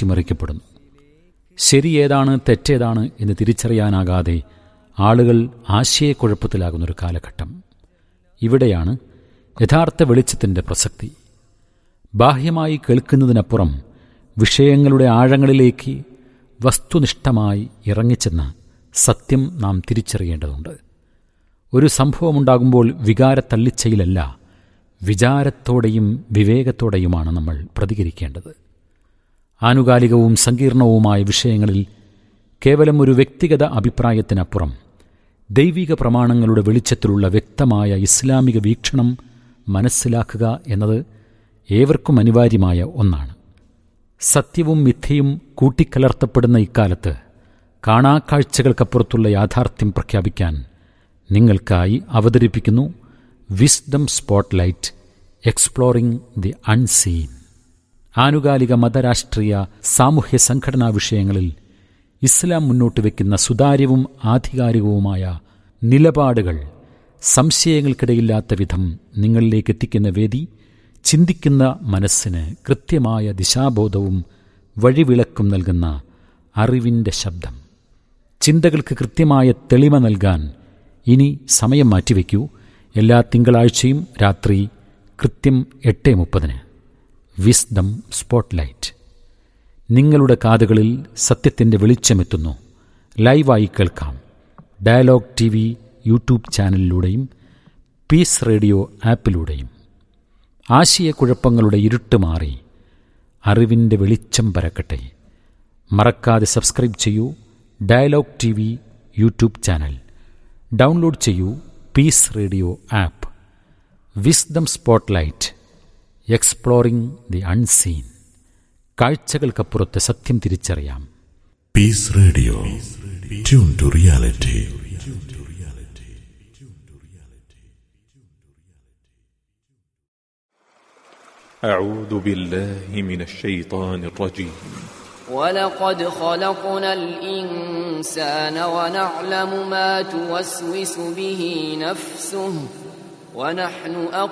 മാറ്റിമറിക്കപ്പെടുന്നു ശരി ഏതാണ് തെറ്റേതാണ് എന്ന് തിരിച്ചറിയാനാകാതെ ആളുകൾ ആശയക്കുഴപ്പത്തിലാകുന്നൊരു കാലഘട്ടം ഇവിടെയാണ് യഥാർത്ഥ വെളിച്ചത്തിൻ്റെ പ്രസക്തി ബാഹ്യമായി കേൾക്കുന്നതിനപ്പുറം വിഷയങ്ങളുടെ ആഴങ്ങളിലേക്ക് വസ്തുനിഷ്ഠമായി ഇറങ്ങിച്ചെന്ന് സത്യം നാം തിരിച്ചറിയേണ്ടതുണ്ട് ഒരു സംഭവമുണ്ടാകുമ്പോൾ വികാരത്തള്ളിച്ചയിലല്ല വിചാരത്തോടെയും വിവേകത്തോടെയുമാണ് നമ്മൾ പ്രതികരിക്കേണ്ടത് ആനുകാലികവും സങ്കീർണവുമായ വിഷയങ്ങളിൽ കേവലം ഒരു വ്യക്തിഗത അഭിപ്രായത്തിനപ്പുറം ദൈവിക പ്രമാണങ്ങളുടെ വെളിച്ചത്തിലുള്ള വ്യക്തമായ ഇസ്ലാമിക വീക്ഷണം മനസ്സിലാക്കുക എന്നത് ഏവർക്കും അനിവാര്യമായ ഒന്നാണ് സത്യവും മിഥ്യയും കൂട്ടിക്കലർത്തപ്പെടുന്ന ഇക്കാലത്ത് കാണാക്കാഴ്ചകൾക്കപ്പുറത്തുള്ള യാഥാർത്ഥ്യം പ്രഖ്യാപിക്കാൻ നിങ്ങൾക്കായി അവതരിപ്പിക്കുന്നു Wisdom Spotlight exploring the unseen ആനുകാലിക മതരാഷ്ട്രീയ സാമൂഹ്യ സംഘടനാ വിഷയങ്ങളിൽ ഇസ്ലാം മുന്നോട്ട് വയ്ക്കുന്ന സുതാര്യവും ആധികാരികവുമായ നിലപാടുകൾ സംശയങ്ങൾക്കിടയില്ലാത്ത വിധം നിങ്ങളിലേക്ക് എത്തിക്കുന്ന വേദി ചിന്തിക്കുന്ന മനസ്സിന് കൃത്യമായ ദിശാബോധവും വഴിവിളക്കും നൽകുന്ന അറിവിൻ്റെ ശബ്ദം ചിന്തകൾക്ക് കൃത്യമായ തെളിമ നൽകാൻ ഇനി സമയം മാറ്റിവെക്കൂ എല്ലാ തിങ്കളാഴ്ചയും രാത്രി കൃത്യം എട്ട് മുപ്പതിന് വിസ്ഡം സ്പോട്ട്ലൈറ്റ് നിങ്ങളുടെ കാതുകളിൽ സത്യത്തിൻ്റെ വെളിച്ചമെത്തുന്നു ലൈവായി കേൾക്കാം ഡയലോഗ് ടി വി യൂട്യൂബ് ചാനലിലൂടെയും പീസ് റേഡിയോ ആപ്പിലൂടെയും ആശയക്കുഴപ്പങ്ങളുടെ ഇരുട്ട് മാറി അറിവിൻ്റെ വെളിച്ചം പരക്കട്ടെ മറക്കാതെ സബ്സ്ക്രൈബ് ചെയ്യൂ Dialogue T V YouTube channel download ചെയ്യൂ Peace Radio app Wisdom Spotlight exploring the unseen കാഴ്ചകൾക്കപ്പുറത്തെ സത്യം തിരിച്ചറിയാം Peace Radio. Tune to reality. أعوذ بالله من الشيطان الرجيم ولقد خلقنا الإنسان ونعلم ما توسوس به نفسه ونحن أقرب